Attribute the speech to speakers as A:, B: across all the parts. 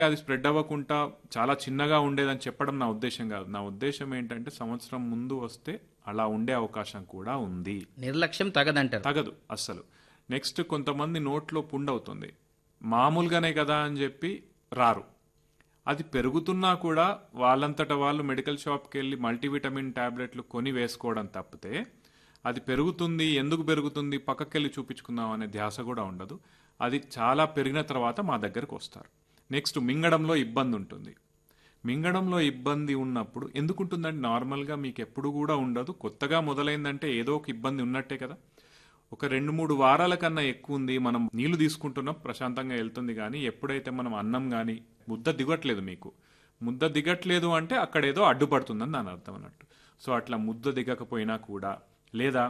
A: అది స్ప్రెడ్ అవ్వకుండా చాలా చిన్నగా ఉండేదని చెప్పడం నా ఉద్దేశం కాదు నా ఉద్దేశం ఏంటంటే సంవత్సరం ముందు వస్తే అలా ఉండే అవకాశం కూడా ఉంది
B: నిర్లక్ష్యం తగదంటారు
A: తగదు అస్సలు నెక్స్ట్ కొంతమంది నోట్లో పుండవుతుంది మామూలుగానే కదా అని చెప్పి రారు అది పెరుగుతున్నా కూడా వాళ్ళంతట వాళ్ళు మెడికల్ షాప్కి వెళ్ళి మల్టీవిటమిన్ టాబ్లెట్లు కొని వేసుకోవడం తప్పితే అది పెరుగుతుంది ఎందుకు పెరుగుతుంది పక్కకెళ్ళి చూపించుకుందాం అనే ధ్యాస కూడా ఉండదు అది చాలా పెరిగిన తర్వాత మా దగ్గరకు వస్తారు నెక్స్ట్ మింగడంలో ఇబ్బంది ఉంటుంది మింగడంలో ఇబ్బంది ఉన్నప్పుడు ఎందుకు ఉంటుందంటే నార్మల్గా మీకు ఎప్పుడు కూడా ఉండదు కొత్తగా మొదలైందంటే ఏదో ఒక ఇబ్బంది ఉన్నట్టే కదా ఒక రెండు మూడు వారాల కన్నా ఎక్కువ ఉంది మనం నీళ్లు తీసుకుంటున్నాం ప్రశాంతంగా వెళ్తుంది కానీ ఎప్పుడైతే మనం అన్నం కానీ ముద్ద దిగట్లేదు మీకు ముద్ద దిగట్లేదు అంటే అక్కడ ఏదో అడ్డుపడుతుందని దాని అర్థం అన్నట్టు సో అట్లా ముద్ద దిగకపోయినా కూడా లేదా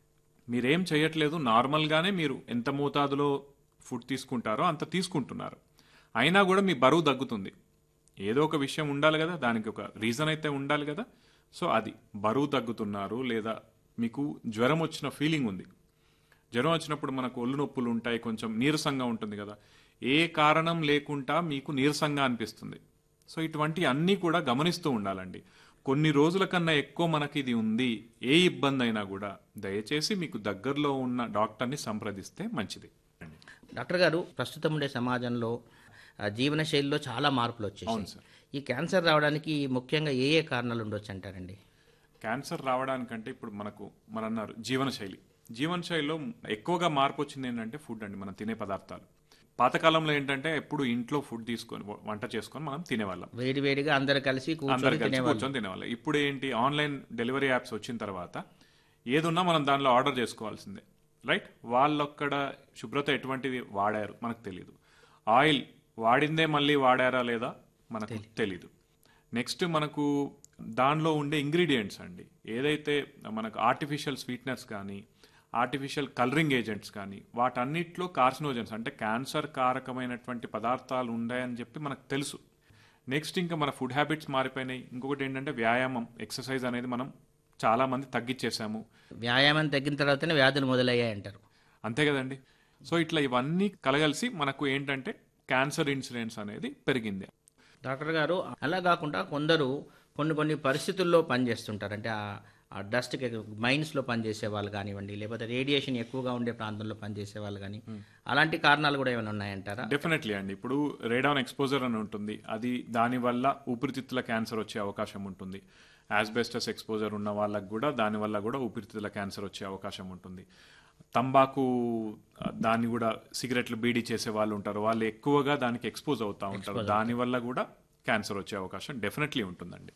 A: మీరేం చేయట్లేదు నార్మల్గానే మీరు ఎంత మోతాదులో ఫుడ్ తీసుకుంటారో అంత తీసుకుంటున్నారు అయినా కూడా మీ బరువు తగ్గుతుంది ఏదో ఒక విషయం ఉండాలి కదా దానికి ఒక రీజన్ అయితే ఉండాలి కదా సో అది బరువు తగ్గుతున్నారు లేదా మీకు జ్వరం వచ్చిన ఫీలింగ్ ఉంది జ్వరం వచ్చినప్పుడు మనకు ఒళ్ళు నొప్పులు ఉంటాయి కొంచెం నీరసంగా ఉంటుంది కదా ఏ కారణం లేకుండా మీకు నీరసంగా అనిపిస్తుంది సో ఇటువంటి అన్నీ కూడా గమనిస్తూ ఉండాలండి కొన్ని రోజుల కన్నా ఎక్కువ మనకి ఇది ఉంది ఏ ఇబ్బంది అయినా కూడా దయచేసి మీకు దగ్గరలో ఉన్న డాక్టర్ని సంప్రదిస్తే మంచిది
B: డాక్టర్ గారు ప్రస్తుతం ఉండే సమాజంలో ఆ, జీవన శైలిలో చాలా మార్పులు
A: అవును
B: వచ్చేసాయి
A: సార్
B: ఈ క్యాన్సర్ రావడానికి ముఖ్యంగా ఏ ఏ కారణాలు ఉండొచ్చు అంటారండి
A: క్యాన్సర్ రావడానికంటే ఇప్పుడు మనకు మన అన్నారు జీవనశైలి జీవనశైలిలో ఎక్కువగా మార్పు వచ్చింది ఏంటంటే ఫుడ్ అండి మనం తినే పదార్థాలు పాతకాలంలో ఏంటంటే ఎప్పుడు ఇంట్లో ఫుడ్ తీసుకొని వంట చేసుకొని మనం తినేవాళ్ళం
B: వేడి వేడిగా అందరు కలిసి
A: అందరు
B: కూర్చొని
A: కలిసి
B: తినేవాళ్ళు
A: కూర్చొని తినేవాళ్ళం ఇప్పుడు ఏంటి ఆన్లైన్ డెలివరీ యాప్స్ వచ్చిన తర్వాత ఏదున్నా మనం దానిలో ఆర్డర్ చేసుకోవాల్సిందే రైట్ వాళ్ళొక్కడ శుభ్రత ఎటువంటిది వాడారు మనకు తెలియదు ఆయిల్ వాడిందే మళ్ళీ వాడారా లేదా మనకు తెలీదు నెక్స్ట్ మనకు దానిలో ఉండే ఇంగ్రీడియంట్స్ అండి ఏదైతే మనకు ఆర్టిఫిషియల్ స్వీట్నెస్ కానీ ఆర్టిఫిషియల్ కలరింగ్ ఏజెంట్స్ కానీ వాటన్నిటిలో కార్సినోజన్స్ అంటే క్యాన్సర్ కారకమైనటువంటి పదార్థాలు ఉన్నాయని చెప్పి మనకు తెలుసు నెక్స్ట్ ఇంకా మన ఫుడ్ హ్యాబిట్స్ మారిపోయినాయి ఇంకొకటి ఏంటంటే వ్యాయామం ఎక్సర్సైజ్ అనేది మనం చాలా మంది తగ్గించేసాము
B: వ్యాయామం తగ్గిన తర్వాతనే వ్యాధులు మొదలయ్యాయి అంటారు
A: అంతే కదండి సో ఇట్లా ఇవన్నీ కలగలిసి మనకు ఏంటంటే క్యాన్సర్ ఇన్సిడెన్స్ అనేది పెరిగింది
B: డాక్టర్ గారు అలా కాకుండా కొందరు కొన్ని కొన్ని పరిస్థితుల్లో పనిచేస్తుంటారు అంటే ఆ- ఆ డస్ట్కి మైన్స్లో పనిచేసే వాళ్ళు కానివ్వండి లేకపోతే రేడియేషన్ ఎక్కువగా ఉండే ప్రాంతంలో పనిచేసే వాళ్ళు కానీ అలాంటి కారణాలు కూడా ఏమైనా ఉన్నాయంటారా
A: డెఫినెట్లీ అండి ఇప్పుడు రేడాన్ ఎక్స్పోజర్ అని ఉంటుంది అది దానివల్ల ఊపిరితిత్తుల క్యాన్సర్ వచ్చే అవకాశం ఉంటుంది యాస్బెస్టస్ ఎక్స్పోజర్ ఉన్న వాళ్ళకు కూడా దానివల్ల కూడా ఊపిరితిత్తుల క్యాన్సర్ వచ్చే అవకాశం ఉంటుంది తంబాకు ఆ, దాన్ని కూడా సిగరెట్లు బీడీ చేసే వాళ్ళు ఉంటారు వాళ్ళు ఎక్కువగా దానికి ఎక్స్పోజ్ అవుతూ ఉంటారు దానివల్ల కూడా క్యాన్సర్ వచ్చే అవకాశం డెఫినెట్లీ ఉంటుందండి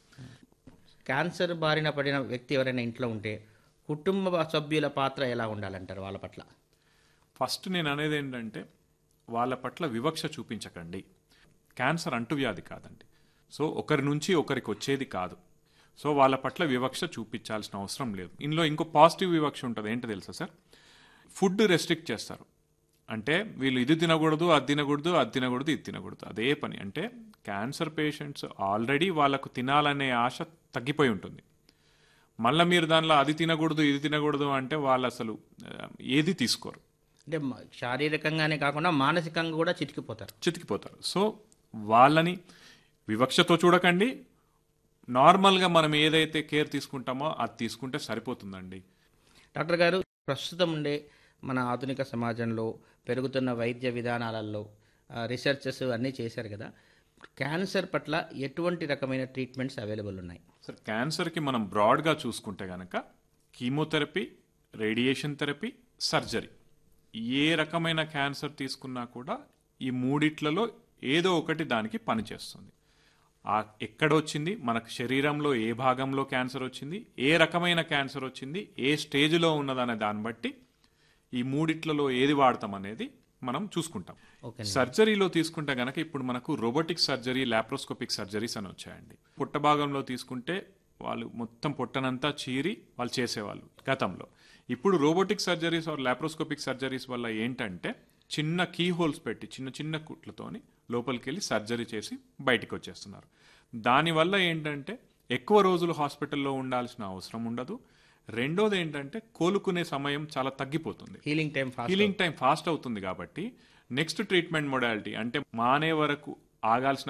B: క్యాన్సర్ బారిన పడిన వ్యక్తి ఎవరైనా ఇంట్లో ఉంటే కుటుంబ సభ్యుల పాత్ర ఎలా ఉండాలంటారు వాళ్ళ పట్ల
A: ఫస్ట్ నేను అనేది ఏంటంటే వాళ్ళ పట్ల వివక్ష చూపించకండి క్యాన్సర్ అంటువ్యాధి కాదండి సో ఒకరి నుంచి ఒకరికి వచ్చేది కాదు సో వాళ్ళ పట్ల వివక్ష చూపించాల్సిన అవసరం లేదు ఇందులో ఇంకో పాజిటివ్ వివక్ష ఉంటుంది ఏంటో తెలుసా సార్ ఫుడ్ రెస్ట్రిక్ట్ చేస్తారు అంటే వీళ్ళు ఇది తినకూడదు అది తినకూడదు అది తినకూడదు ఇది తినకూడదు అదే పని అంటే క్యాన్సర్ పేషెంట్స్ ఆల్రెడీ వాళ్ళకు తినాలనే ఆశ తగ్గిపోయి ఉంటుంది మళ్ళీ మీరు దానిలో అది తినకూడదు ఇది తినకూడదు అంటే వాళ్ళు అసలు ఆ, ఏది తీసుకోరు
B: అంటే మ- శారీరకంగానే కాకుండా మానసికంగా కూడా చితికిపోతారు
A: చితికిపోతారు సో వాళ్ళని వివక్షతో చూడకండి నార్మల్గా మనం ఏదైతే కేర్ తీసుకుంటామో అది తీసుకుంటే సరిపోతుందండి
B: డాక్టర్ గారు ప్రస్తుతం ఉండే మన ఆధునిక సమాజంలో పెరుగుతున్న వైద్య విధానాలలో రీసెర్చెస్ అన్నీ చేశారు కదా క్యాన్సర్ పట్ల ఎటువంటి రకమైన ట్రీట్మెంట్స్ అవైలబుల్ ఉన్నాయి
A: సార్ క్యాన్సర్కి మనం బ్రాడ్గా చూసుకుంటే కనుక కీమోథెరపీ రేడియేషన్ థెరపీ సర్జరీ ఏ రకమైన క్యాన్సర్ తీసుకున్నా కూడా ఈ మూడిట్లలో ఏదో ఒకటి దానికి పనిచేస్తుంది ఆ ఎక్కడ వచ్చింది మనకు శరీరంలో ఏ భాగంలో క్యాన్సర్ వచ్చింది ఏ రకమైన క్యాన్సర్ వచ్చింది ఏ స్టేజ్లో ఉన్నదనే దాన్ని బట్టి ఈ మూడిట్లలో ఏది వాడతాం అనేది మనం చూసుకుంటాం
B: ఓకే
A: సర్జరీలో తీసుకుంటే గనక ఇప్పుడు మనకు రోబోటిక్ సర్జరీ లాప్రోస్కోపిక్ సర్జరీస్ అని వచ్చాయండి పుట్ట భాగంలో తీసుకుంటే వాళ్ళు మొత్తం పొట్టనంతా చీరి వాళ్ళు చేసేవాళ్ళు గతంలో ఇప్పుడు robotic surgeries or laparoscopic surgeries వల్ల ఏంటంటే చిన్న కీ హోల్స్ పెట్టి చిన్న చిన్న కుట్లతోని లోపలికి వెళ్ళి సర్జరీ చేసి బయటికి వచ్చేస్తున్నారు దానివల్ల ఏంటంటే ఎక్కువ రోజులు హాస్పిటల్లో ఉండాల్సిన అవసరం ఉండదు రెండోది ఏంటంటే కోలుకునే సమయం చాలా తగ్గిపోతుంది
B: healing time fast
A: healing time fast అవుతుంది కాబట్టి నెక్స్ట్ ట్రీట్మెంట్ మొడాలిటీ అంటే మానే వరకు ఆగాల్సిన